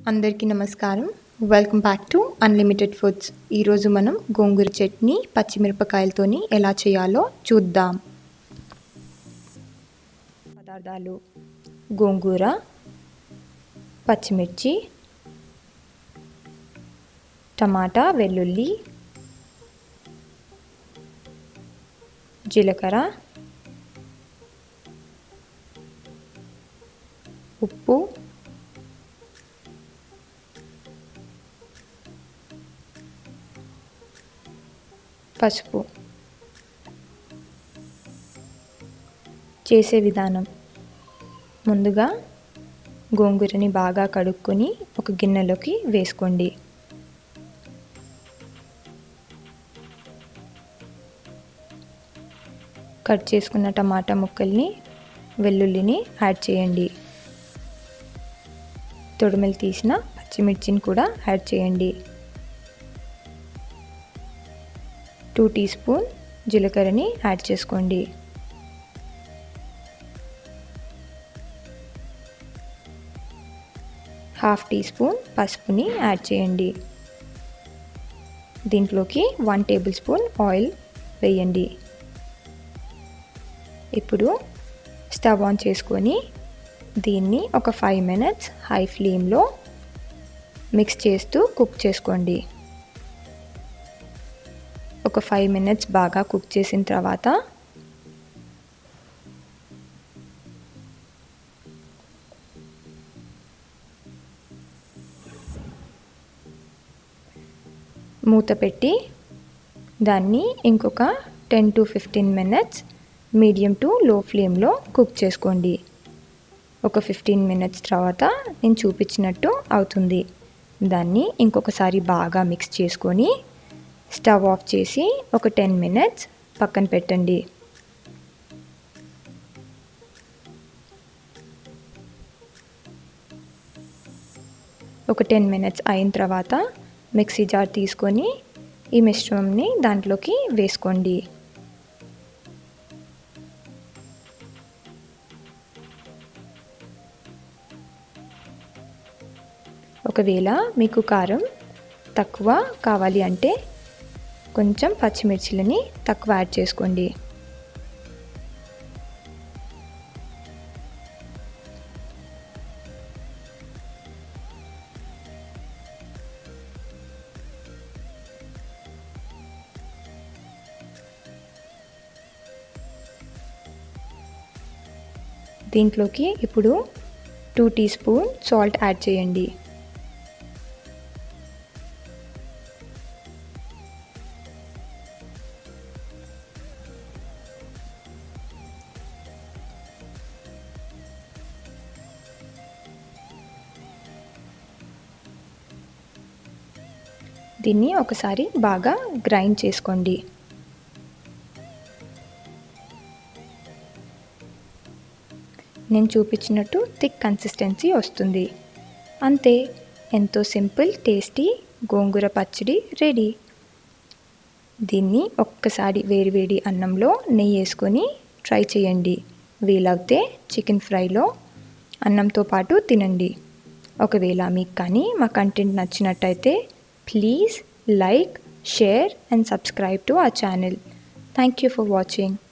అందరికీ నమస్కారం welcome back to unlimited foods ఈరోజు మనం గోంగూర చట్నీ పచ్చిమిరపకాయలతోని ఎలా చేయాలో చూద్దాం పదార్థాలు గోంగూర పచ్చిమిర్చి టమాటా వెల్లుల్లి జీలకర్ర ఉప్పు పసుపు చేసే విధానం ముందుగా గోంగూరని బాగా కడుక్కొని ఒక గిన్నెలోకి వేసుకోండి కట్ చేసుకున్న టమాటా ముక్కల్ని వెల్లుల్లిని యాడ్ చేయండి తొడిమెలు తీసిన పచ్చిమిర్చిని కూడా యాడ్ చేయండి టూ టీ స్పూన్ జీలకర్రని యాడ్ చేసుకోండి హాఫ్ టీ స్పూన్ పసుపుని యాడ్ చేయండి దీంట్లోకి వన్ టేబుల్ స్పూన్ ఆయిల్ వేయండి ఇప్పుడు స్టవ్ ఆన్ చేసుకొని దీన్ని ఒక ఫైవ్ మినిట్స్ హై ఫ్లేమ్లో మిక్స్ చేస్తూ కుక్ చేసుకోండి ఒక ఫైవ్ మినిట్స్ బాగా కుక్ చేసిన తర్వాత మూత పెట్టి దాన్ని ఇంకొక ten to fifteen minutes medium to low ఫ్లేమ్లో కుక్ చేసుకోండి ఒక ఫిఫ్టీన్ మినిట్స్ తర్వాత నేను చూపించినట్టు అవుతుంది దాన్ని ఇంకొకసారి బాగా మిక్స్ చేసుకొని స్టవ్ ఆఫ్ చేసి ఒక టెన్ మినిట్స్ పక్కన పెట్టండి ఒక టెన్ మినిట్స్ అయిన తర్వాత మిక్సీ జార్ తీసుకొని ఈ మిశ్రమంని దాంట్లోకి వేసుకోండి ఒకవేళ మీకు కారం తక్కువ కావాలి అంటే కొంచెం పచ్చిమిర్చిలని తక్కువ యాడ్ చేసుకోండి దీంట్లోకి ఇప్పుడు two teaspoon salt add చేయండి దీన్ని ఒకసారి బాగా గ్రైండ్ చేసుకోండి నేను చూపించినట్టు థిక్ కన్సిస్టెన్సీ వస్తుంది అంతే ఎంతో సింపుల్ టేస్టీ గోంగూర పచ్చడి రెడీ దీన్ని ఒక్కసారి వేడివేడి అన్నంలో నెయ్యి వేసుకొని ట్రై చేయండి వీలవుతే చికెన్ ఫ్రైలో అన్నంతో పాటు తినండి ఒకవేళ మీకు కానీ మా కంటెంట్ నచ్చినట్టయితే please like, share and subscribe to our channel. Thank you for watching.